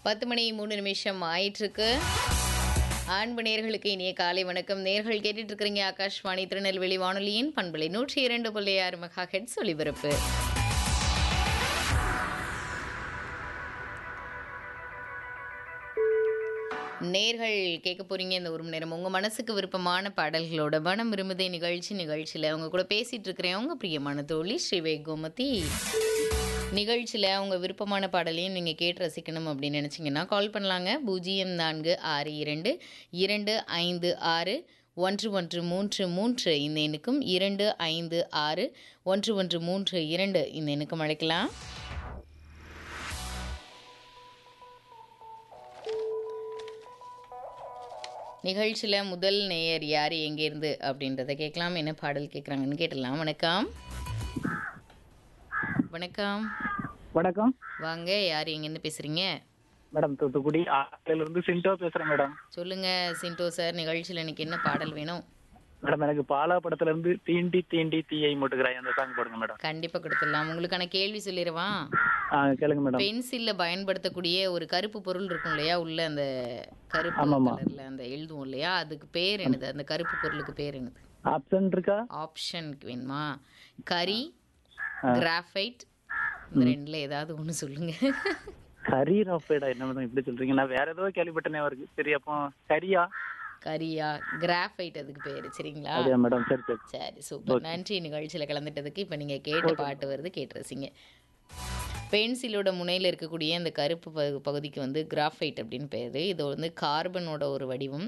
பத்து மணி மூணு நிமிஷம் ஆயிட்டிருக்கு ஆண்பு நேர்களுக்கு இனிய காலை வணக்கம் நேர்கள் கேட்டுட்டு இருக்கிறீங்க ஆகாஷ்வாணி திருநெல்வேலி வானொலியின் பண்பலை நூற்றி இரண்டு புள்ளி ஆறு மெகா ஹெட்ஸ் ஒலிபரப்பு நேர்கள் கேட்க போறீங்க இந்த ஒரு மணி நேரம் உங்க மனசுக்கு விருப்பமான பாடல்களோட மனம் விரும்புதே நிகழ்ச்சி நிகழ்ச்சியில் அவங்க கூட பேசிட்டு இருக்கிறேன் உங்க பிரியமான தோழி ஸ்ரீவேக் கோமதி நிகழ்ச்சியில் அவங்க விருப்பமான பாடலையும் நீங்கள் கேட்டு ரசிக்கணும் அப்படின்னு நினச்சிங்கன்னா கால் பண்ணலாங்க பூஜ்ஜியம் நான்கு ஆறு இரண்டு இரண்டு ஐந்து ஆறு ஒன்று ஒன்று மூன்று மூன்று இந்த எண்ணுக்கும் இரண்டு ஐந்து ஆறு ஒன்று ஒன்று மூன்று இரண்டு இந்த எண்ணுக்கும் அழைக்கலாம் நிகழ்ச்சியில் முதல் நேயர் யார் எங்கேருந்து அப்படின்றத கேட்கலாம் என்ன பாடல் கேட்குறாங்கன்னு கேட்டலாம் வணக்கம் வணக்கம் வணக்கம் வாங்க யார் எங்கேருந்து பேசுகிறீங்க மேடம் தூத்துக்குடி ஆலையில இருந்து சிண்டோ பேசுறேன் மேடம் சொல்லுங்க சிண்டோ சார் நிகழ்ச்சியில் எனக்கு என்ன பாடல் வேணும் மேடம் எனக்கு பாலா படத்துல இருந்து தீண்டி தீண்டி தீயை மூட்டுகிறாய் அந்த சாங் போடுங்க மேடம் கண்டிப்பாக கொடுத்துடலாம் உங்களுக்கான கேள்வி சொல்லிடவா ஆ கேளுங்க மேடம் பென்சிலில் பயன்படுத்தக்கூடிய ஒரு கருப்பு பொருள் இருக்கும் இல்லையா உள்ள அந்த கருப்பு ஆமாமா. கலரில் அந்த எழுதுவோம் இல்லையா அதுக்கு பேர் என்னது அந்த கருப்பு பொருளுக்கு பேர் என்னது ஆப்ஷன் இருக்கா ஆப்ஷனுக்கு வேணுமா கரி கிராஃபைட் இந்த ரெண்டுல ஏதாவது ஒன்று சொல்லுங்க கரி ராஃபேடா என்ன மேடம் இப்படி சொல்றீங்க நான் வேற ஏதோ கேள்விப்பட்டனே அவருக்கு சரி அப்போ கரியா கரியா கிராஃபைட் அதுக்கு பேர் சரிங்களா அப்படியா மேடம் சரி சரி சரி சூப்பர் நன்றி நிகழ்ச்சியில் கலந்துட்டதுக்கு இப்போ நீங்கள் கேட்ட பாட்டு வருது கேட்டு ரசிங்க பென்சிலோட முனையில் இருக்கக்கூடிய அந்த கருப்பு பகு- பகுதிக்கு வந்து கிராஃபைட் அப்படின்னு பேர் இது வந்து கார்பனோட ஒரு வடிவம்